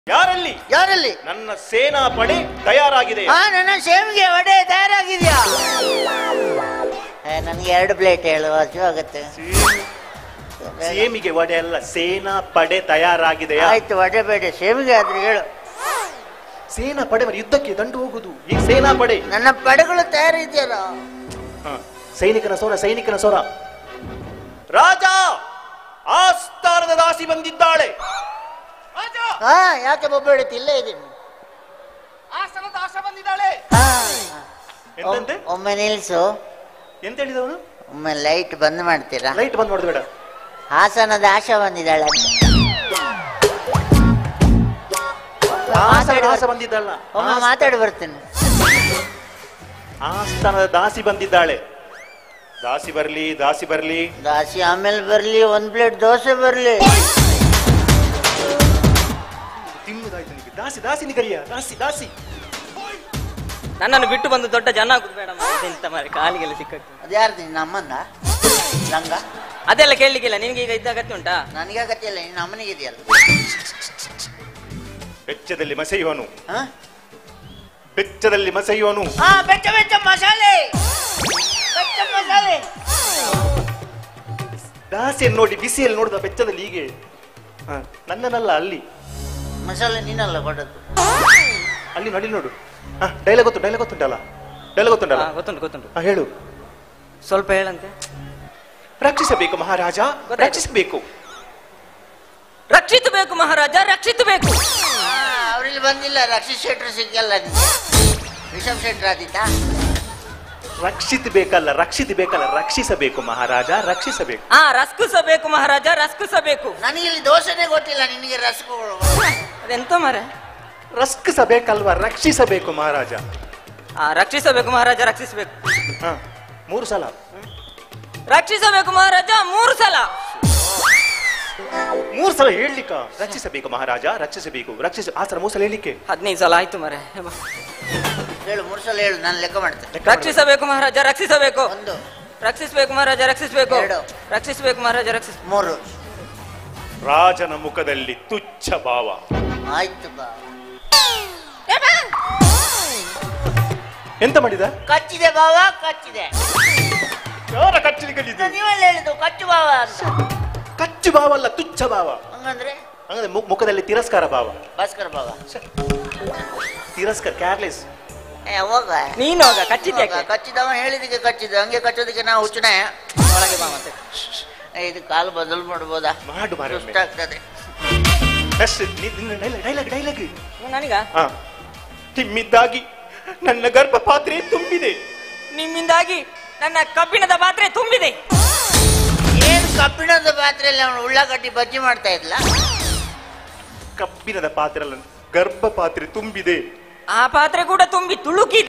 ಯಾರಲ್ಲಿ ಯಾರಲ್ಲಿ ನನ್ನ ಸೇನಾ ಪಡೆ ತಯಾರಾಗಿದೆ ಹಾ ನನ್ನ ಸೇವಿಗೆ ವಡೆ ತಯಾರಾಗಿದ್ಯಾ ನನಗೆ ಎರಡು ಪ್ಲೇಟ್ ಹೇಳು ಹಸು ಆಗುತ್ತೆ ಸೇಮಿಗೆ ವಡೆ ಅಲ್ಲ ಸೇನಾ ಪಡೆ ತಯಾರಾಗಿದೆಯಾ ಆಯ್ತು ವಡೆ ಬೇಡ ಸೇವಿಗೆ ಆದ್ರೆ ಹೇಳು ಸೇನಾ ಪಡೆ మరి ಯುದ್ಧಕ್ಕೆ ದಂಡು ಹೋಗುದು ಈ ಸೇನಾ ಪಡೆ ನನ್ನ ಪಡೆಗಳು ತಯಾರಿದೆಯಲ್ಲ ಹ, ಸೈನಿಕನ ಸ್ವರ ಸೈನಿಕನ ಸ್ವರ ರಾಜ ಆಸ್ಥಾನದ ದಾಸಿ ಬಂದಿದ್ದಾಳೆ ರಾಜ ಹಾ ಯಾಕೆ ಬೊಬ್ಬ ಹಿಡಿತು ಇಲ್ಲೇ ಇದ್ದೀನಿ ಆಸ್ಥಾನದ ಆಶ ಬಂದಿದ್ದಾಳೆ ಹಾ. ಎಂತಂತೆ ಒಮ್- ಒಮ್ಮೆ ನಿಲ್ಸು ಎಂತ ಹೇಳಿದವನು ಒಮ್ಮೆ ಲೈಟ್ ಬಂದ್ ಮಾಡ್ತೀರಾ ಲೈಟ್ ಬಂದ್ ನೋಡಿದ್ ಬೇಡ ಹಾಸನದ ಆಶಾ ಬಂದಿದ್ದಾಳೆ ಅಂತ ಆಸ್ಥಾನದ ಆಶ ಬಂದಿದ್ದಲ್ಲ ಒಮ್ಮೆ ಮಾತಾಡಿ ಬರ್ತೇನೆ ಆಸ್ಥಾನದ ದಾಸಿ ಬಂದಿದ್ದಾಳೆ ದಾಸಿ ಬರ್ಲಿ ದಾಸಿ ಬರ್ಲಿ ದಾಸಿ ಆಮೇಲೆ ಬರ್ಲಿ ಒಂದ್ ಪ್ಲೇಟ್ ದೋಸೆ ಬರ್ಲಿ ತಿನ್ನುದಾಯ್ತು ನಿಮಗೆ ದಾಸಿ ದಾಸಿ ಕರಿಯ ದಾಸಿ ದಾಸಿ ನನ್ನನ್ನು ಬಿಟ್ಟು ಬಂದು ದೊಡ್ಡ ಜನ ಆಗುದು ಬೇಡ ಎಂತ ಮಾರೆ ಕಾಲಿಗೆಲ್ಲ ಸಿಕ್ಕಟ್ಟು ಅದ್ಯಾರ್ದು ನಿನ್ನ ಅಮ್ಮಂದ ನಂಗ ಅದೆಲ್ಲ ಕೇಳಲಿಕ್ಕಿಲ್ಲ ನಿನ್ಗೆ ಈಗ ಇದ್ದ ಅಗತ್ಯ ಉಂಟಾ ನನಗೆ ಅಗತ್ಯ ಇಲ್ಲ ನಿನ್ನ ಅಮ್ಮನಿಗೆ ಇದೆಯಲ್ಲ ಬೆಚ್ಚದಲ್ಲಿ ಮಸೆಯುವನು ಹಾ? ಬೆಚ್ಚದಲ್ಲಿ ಮಸೆಯುವನು ಹಾ ಬೆಚ್ಚ ಬೆಚ್ಚ ಮಸಾಲೆ ಬೆಚ್ಚ ಮಸಾಲೆ ದಾಸಿಯನ್ನು ನೋಡಿ ಬಿಸಿಯಲ್ಲಿ ನೋಡಿದ ಬೆಚ್ಚದಲ್ಲಿ ಹೀಗೆ ಹ, ನನ್ನನ್ನಲ್ಲ ಅಲ್ಲಿ ಮಸಾಲೆ ನೀನಲ್ಲ ಕೊಡೋದು ಅಲ್ಲಿ ನೋಡಿ ನೋಡು ಡೈಲಾಗ್ ಗೊತ್ತು ಡೈಲಾಗ್ ಗೊತ್ತುಂಟಲ್ಲ ಡೈಲಾಗ್ ಗೊತ್ತುಂಟಲ್ಲ ಹಾ, ಗೊತ್ತುಂಟು ಗೊತ್ತುಂಟು ಹ, ಹೇಳು ಸ್ವಲ್ಪ ಹೇಳಂತೆ ರಕ್ಷಿಸಬೇಕು ಮಹಾರಾಜ ರಕ್ಷಿಸಬೇಕು ರಕ್ಷಿಸಬೇಕು ಮಹಾರಾಜ ರಕ್ಷಿಸಬೇಕು ಅವ್ರಿಲ್ಲಿ ಬಂದಿಲ್ಲ ರಕ್ಷಿತ್ ಶೆಟ್ರು ಸಿಕ್ಕಲ್ಲ ನಿಂಗೆ ರಿಷಬ್ ಶೆಟ್ರ್ ಆದಿತ್ತಾ ರಕ್ಷಿಸಬೇಕಲ್ಲ ರಕ್ಷಿಸಬೇಕಲ್ಲ ರಕ್ಷಿಸಬೇಕು ಮಹಾರಾಜ ರಕ್ಷಿಸಬೇಕು ಹಾ ರಸ್ಕಿಸಬೇಕು ಮಹಾರಾಜ ರಸ್ಕಿಸಬೇಕು ನನಗೆ ಇಲ್ಲಿ ದೋಸೆನೇ ಗೊತ್ತಿಲ್ಲ ನಿನಗೆ ರಸಗಳು ಅದೆಂತ ಮಾರೆ ರಕ್ಷಿಸಬೇಕಲ್ವಾ ರಕ್ಷಿಸಬೇಕು ಮಹಾರಾಜ ಹಾ ರಕ್ಷಿಸಬೇಕು ಮಹಾರಾಜ ರಕ್ಷಿಸಬೇಕು ಹ, ಮೂರು ಸಲ ರಕ್ಷಿಸಬೇಕು ಮಹಾರಾಜ ಮೂರು ಸಲ ಮೂರು ಸಲ ಹೇಳಲಿಕ್ಕ ರಕ್ಷಿಸಬೇಕು ಮಹಾರಾಜ ರಕ್ಷಿಸಬೇಕು ರಕ್ಷಿಸ ಆ ಸಲ ಮೂರು ಸಲ ಹೇಳಲಿಕ್ಕೆ ಹದಿನೈದು ಸಲ ಆಯ್ತು ಮಾರೆ ಹೇಳು ಮೂರು ಸಲ ಹೇಳು ನಾನು ಲೆಕ್ಕ ಮಾಡ್ತೇನೆ ಲೆಕ್ಕ ಮಾಡಿ. ರಕ್ಷಿಸಬೇಕು ಮಹಾರಾಜ ರಕ್ಷಿಸಬೇಕು ಒಂದು ರಕ್ಷಿಸಬೇಕು ಮಹಾರಾಜ ರಕ್ಷಿಸಬೇಕು ಎರಡು. ರಕ್ಷಿಸಬೇಕು ಮಹಾರಾಜ ರಕ್ಷಿಸ ಮೂರು ರಾಜನ ಮುಖದಲ್ಲಿ ತುಚ್ಛ ಭಾವ ಆಯ್ತು ಬಾ ಎಂತ ಮಾಡಿದ ಕಚ್ಚಿದೆ ಬಾವ ಕಚ್ಚಿದೆ ಯಾರ ಕಚ್ಚಲಿ ಕಲಿದು ನೀವೆಲ್ಲ ಹೇಳಿದ್ದು ಕಚ್ಚು ಬಾವ ಅಂತ ಕಚ್ಚು ಭಾವ ಅಲ್ಲ ತುಚ್ಛ ಭಾವ ಹಂಗಂದ್ರೆ ಹಂಗಂದ್ರೆ ಮು- ಮುಖದಲ್ಲಿ ತಿರಸ್ಕಾರ ಭಾವ ಭಾಸ್ಕರ್ ಬಾವ ತಿರಸ್ಕಾರ ಕ್ಯಾರ್ಲೆಸ್ ಏ ಹೋಗ ನೀನು ಹೋಗ ಕಚ್ಚಿದ್ಯಾಕೆ ಹೋಗ, ಕಚ್ಚಿದವ ಹೇಳಿದಕ್ಕೆ ಕಚ್ಚಿದ್ದು ಹಂಗೆ ಕಚ್ಚೋದಕ್ಕೆ ನಾವು ಹುಚ್ಚನೆ ಒಳಗೆ ಬಾ ಮತ್ತೆ ಏ, ಇದು ಕಾಲು ಬದಲು ಮಾಡ್ಬೋದಾ ಮಾಡು ಮಾಡು ಒಮ್ಮೆ. ಸುಸ್ತಾಗ್ತದೆ ಡೈಲಾಗ್ ಡೈಲಾಗ್ ನನಗ ಹಾ ತಿಮ್ಮಿದ್ದಾಗಿ ನನ್ನ ಗರ್ಭ ಪಾತ್ರೆ ತುಂಬಿದೆ ನಿಮ್ಮಿಂದಾಗಿ ನನ್ನ ಕಬ್ಬಿಣದ ಪಾತ್ರೆ ತುಂಬಿದೆ ಏನ್ ಕಬ್ಬಿಣದ ಪಾತ್ರೆಯಲ್ಲಿ ಅವನು ಉಳ್ಳಾಗಡ್ಡಿ ಬಜ್ಜಿ ಮಾಡ್ತಾ ಇದ್ಲ ಕಬ್ಬಿಣದ ಪಾತ್ರೆ ಅಲ್ಲ ಗರ್ಭ ಪಾತ್ರೆ ತುಂಬಿದೆ ಆ ಪಾತ್ರೆ ಕೂಡ ತುಂಬಿ ತುಳುಕಿ